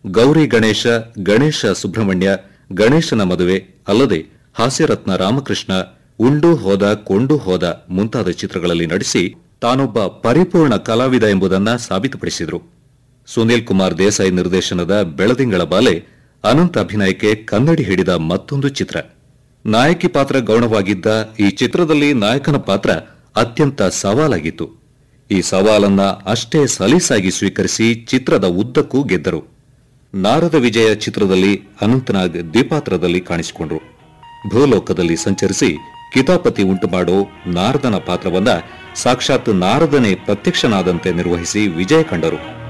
ಗೌರಿ ಗಣೇಶ ಗಣೇಶ ಸುಬ್ರಹ್ಮಣ್ಯ ಗಣೇಶನ ಮದುವೆ ಅಲ್ಲದೆ ಹಾಸ್ಯರತ್ನ ರಾಮಕೃಷ್ಣ ಉಂಡು ಹೋದ ಕೊಂಡು ಹೋದ ಮುಂತಾದ ಚಿತ್ರಗಳಲ್ಲಿ ನಟಿಸಿ ತಾನೊಬ್ಬ ಪರಿಪೂರ್ಣ ಕಲಾವಿದ ಎಂಬುದನ್ನ ಸಾಬೀತುಪಡಿಸಿದರು ಸುನೀಲ್ ಕುಮಾರ್ ದೇಸಾಯಿ ನಿರ್ದೇಶನದ ಬೆಳದಿಂಗಳ ಬಾಲೆ ಅನಂತ್ ಅಭಿನಯಕ್ಕೆ ಕನ್ನಡಿ ಹಿಡಿದ ಮತ್ತೊಂದು ಚಿತ್ರ ನಾಯಕಿ ಪಾತ್ರ ಗೌಣವಾಗಿದ್ದ ಈ ಚಿತ್ರದಲ್ಲಿ ನಾಯಕನ ಪಾತ್ರ ಅತ್ಯಂತ ಸವಾಲಾಗಿತ್ತು ಈ ಸವಾಲನ್ನ ಅಷ್ಟೇ ಸಲೀಸಾಗಿ ಸ್ವೀಕರಿಸಿ ಚಿತ್ರದ ಉದ್ದಕ್ಕೂ ಗೆದ್ದರು ನಾರದ ವಿಜಯ ಚಿತ್ರದಲ್ಲಿ ಅನಂತನಾಗ್ ದ್ವಿಪಾತ್ರದಲ್ಲಿ ಕಾಣಿಸಿಕೊಂಡ್ರು ಭೂಲೋಕದಲ್ಲಿ ಸಂಚರಿಸಿ ಕಿತಾಪತಿ ಉಂಟು ಮಾಡೋ ನಾರದನ ಪಾತ್ರವನ್ನ ಸಾಕ್ಷಾತ್ ನಾರದನೇ ಪ್ರತ್ಯಕ್ಷನಾದಂತೆ ನಿರ್ವಹಿಸಿ ವಿಜಯ ಕಂಡರು